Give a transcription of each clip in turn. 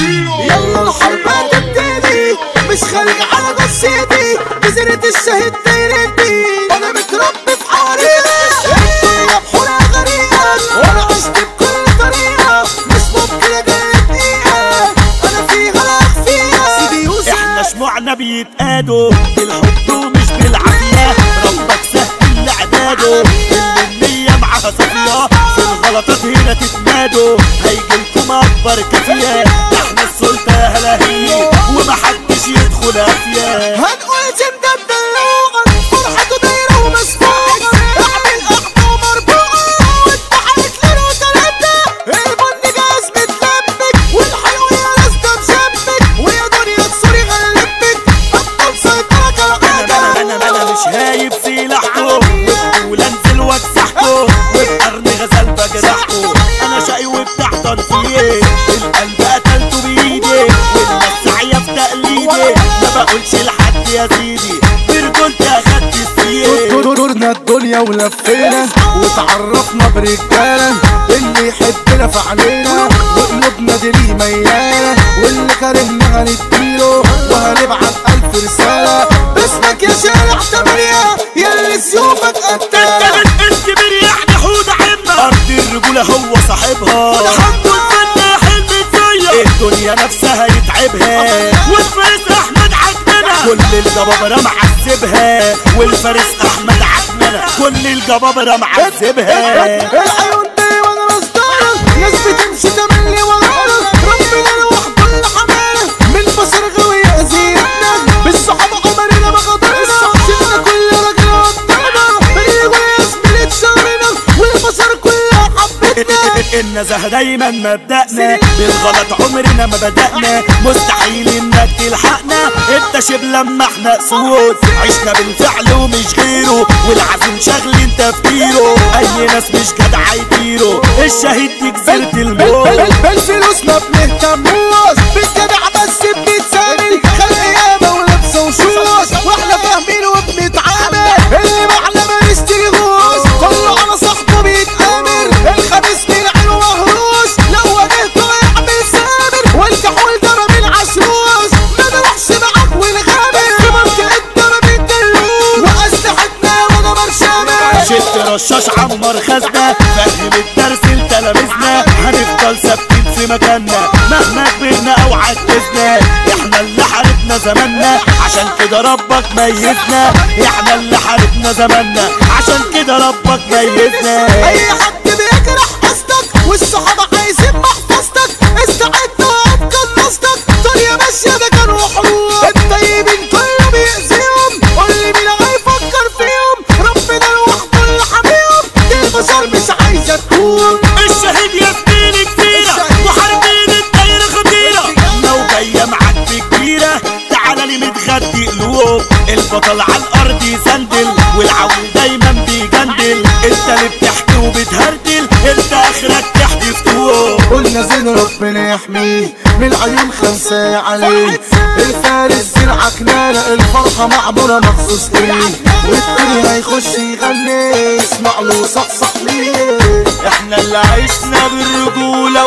يلا الحرب هتبتدي مش خارج على جثتي جزيرة الشهيد تيردي انا متربي في حريقة الدنيا بحورها غريقة وانا عشت بكل طريقة مش ممكن اجي دقيقة انا فيها لا اخفيها سيدي يوسف احنا شموعنا بيتقادوا بالحب ومش بالعافية ربك سهل لعباده اللي النية معاها صافية في الغلطات هنا تتنادوا هيجيلكم اكبر كافية احنا السلطة هلاهي ومحدش يدخل افيا هنقول جمدة الدلوعة فرحته دايرة ومسموعة اعمل قحطة ومربوعة وانت حالك ليلة وتلاتة البن جاهز متلبك والحلوية لازمة مشبك ويا دنيا تسوري غلبك ابطال سيطرة انا انا انا كالعادة انا مش هايب سلاحكم وبقول انزل واكسحكم وبقرن غزال بجرحكم انا شقي وبتاع تنفيذ القلب قتلته بايدي والناس سعيه في تقليدي ما بقولش لحد يا سيدي برجولتي اخدت السيد دورنا الدنيا ولفينا وتعرفنا برجالة اللي يحبنا في عينينا وقلوبنا دي ليه ميالة واللي كارهنا هنديله وهنبعت ألف رسالة باسمك يا شارع تمانية يلي سيوفك قتالة الكبير يعني حود عمة ارض الرجولة هو صاحبها الحمد لله حلم زيك الدنيا نفسها يتعبها والفارس احمد عجننا كل الجبابرة معذبها والفارس احمد عجننا كل الجبابرة معذبها العيون دي وانا مصدر ناس بتمشي تملي ورانا ربنا لوحده اللي حمانا من بشر غوي يأذينا بالصحابة عمرنا ما غدرنا شلنا كل راجل قدامنا اللي يقول يا زميلي اتشرنا والبشر كلها حبتنا النزاهة دايما مبدأنا بالغلط عمرنا ما بدأنا مستحيل انك تلحقنا انت شبه لما احنا اسود عشنا بالفعل ومش غيره والعزم شغل تفكيره اي ناس مش جدع يطيروا الشهيد دي جزيرة الموت بالفلوس ما بنهتموش بالجدع بس بنتسامل خلق ياما ولبسه وشوش واحنا فاهمين وبنتعامل اللي معنا ما نشتريهوش كله على صاحبه بيتآمر الخميس من عينه مهروش لو واجهته يعمل سامر والكحول ضرب العشروش ما نروحش معاك ونغامر في منطقة ضرب الدلوش وأسلحتنا يا مجمر شامل شد رشاش عمر خزنة فهم الدرس لتلاميذنا هنفضل ثابتين في مكاننا مهما كبرنا او عجزنا احنا اللي حاربنا زماننا عشان كده ربك ميزنا احنا اللي حاربنا زماننا عشان كده ربك ميزنا اي حد بيجرح قصدك والصحابة عايزين محفظتك استعد وابقى قصدك دنيا ماشية ده كان وحروب الطيبين كله بيأذيهم قول لي مين هيفكر فيهم ربنا لوحده اللي حاميهم دي البشر مش عايزة تقوم الشهيد يا زميلي كتيرة وحاربين الدايرة خطيرة لو جاية معاك بكبيرة تعالى لي متغدي قلوب البطل على الارض يسندل والعول دايما بيجندل انت اللي بتحكي وبتهردل انت اخرك تحكي فتوه قلنا زين ربنا يحميه من العيون خمسة عليه الفارس زين عكنانة الفرحة معمولة مخصوص ليه والتاني هيخش يغني اسمع له صحصح ليه احنا اللي عشنا بالرجولة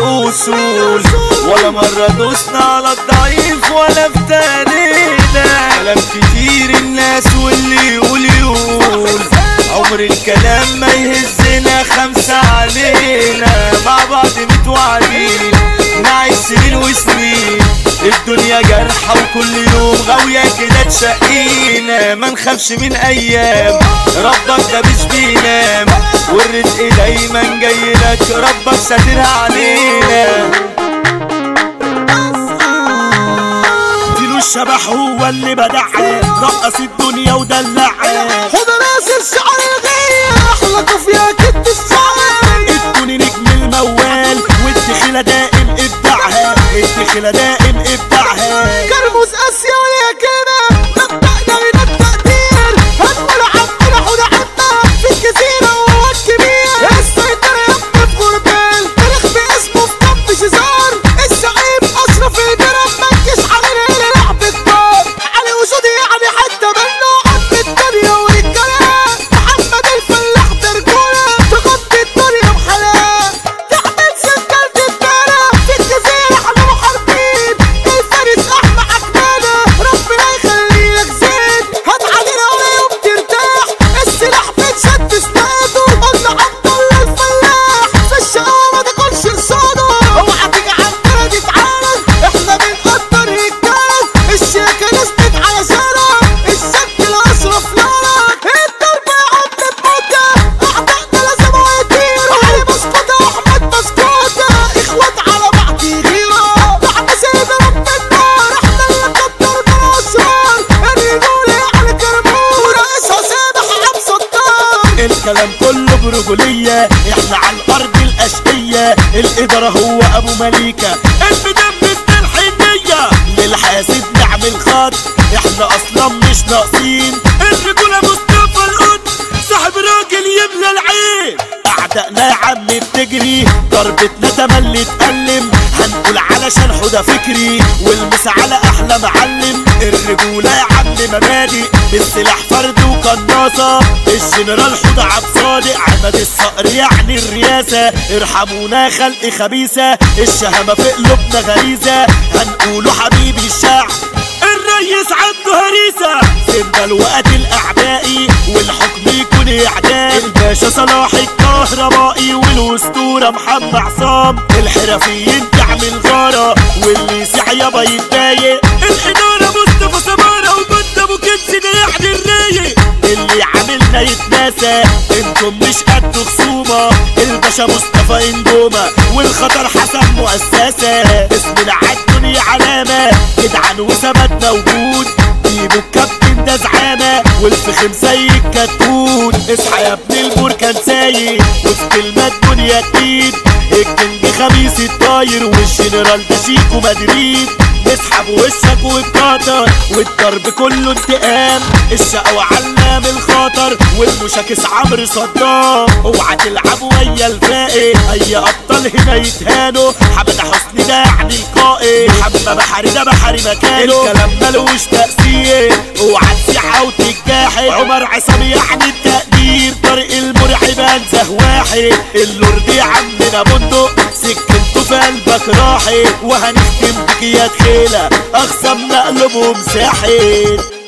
وبالأصول ولا مرة دوسنا على الضعيف ولا افترينا كلام كتير الناس واللي يقول يقول عمر الكلام ما يهزنا خمسة علينا مع بعض متوعدين نعيش سنين وسنين الدنيا جرحة وكل يوم غاوية كده تشقينا ما نخافش من أيام ربك ده مش بينام والرزق دايما جاي لك ربك ساترها علينا دينو الشبح هو اللي بدعها رقص الدنيا ودلعها هذا ناس الشعر الغير احلى كافية كت الشعر ادوني نجم الموال والدخيلة دائم ابداعها الدخيلة دائم ابداعها كرموز اسيا ولا كده نبدأنا من التقدير هنقول عمنا حونا عنا في الجزيرة وهو الكبير السيطرة يا ابني في غربال تاريخ باسمه في كامب شيزار الزعيم اشرف الجرم مكش علينا هنا لعبة بار علي وجودي يعني حتى منه عم الدنيا ورجالة محمد الفلاح برجولة تغطي الدنيا بحلال تعمل سكرت الدارة في الجزيرة احنا محاربين الاداره هو ابو مليكه المدمس الحنيه للحاسد نعمل خط احنا اصلا مش ناقصين الرجوله مصطفى القط صاحب راجل يملى العين اعدائنا يا عم بتجري ضربتنا تملي تألم هنقول علشان حدى فكري والمس على احلى معلم الرجولة يا عم مبادئ بالسلاح فرد وقناصة الجنرال حدى عبد صادق عماد الصقر يعني الرياسة ارحمونا خلق خبيثة الشهامة في قلوبنا غريزة هنقوله حبيبي الشعب الريس عنده هريسة سيبنا الوقت الأعدائي والحكم يكون إعدام الباشا صلاح الكهربائي والأسطورة محمد عصام الحرفيين تعمل غارة واللي يسيع يابا يتضايق الإدارة مصطفى سمارة وبنت أبو كنز ده يعني الرايق اللي عاملنا يتناسى انتم مش قد خصومة الباشا مصطفى انجومة والخطر حسن مؤسسة اسمنا عالدنيا علامة جدعان وثباتنا وجود جيبوا الكابتن ده زعامة والفخم زي الكتكوت اصحى يا ابن البركان سايق وفي كلمة الدنيا جديد الكينج خميس الطاير والجنرال ده شيكو مدريد نسحب وشك وبقطر والضرب كله انتقام الشقوى علام الخطر والمشاكس عمرو صدام اوعى تلعب ويا الفائق اي ابطال هنا يتهانوا حمد حسني ده يعني القائد محمد بحري ده بحري مكانه الكلام ملوش تأثير اوعى تسيح او تتجاحد عمر عصام يعني التقدير طريق المرعب انزه واحد اللورد يا عمنا بندق سكنته في قلبك راحت وهنختم بك يا تخيلة اخصم نقلبهم ساحل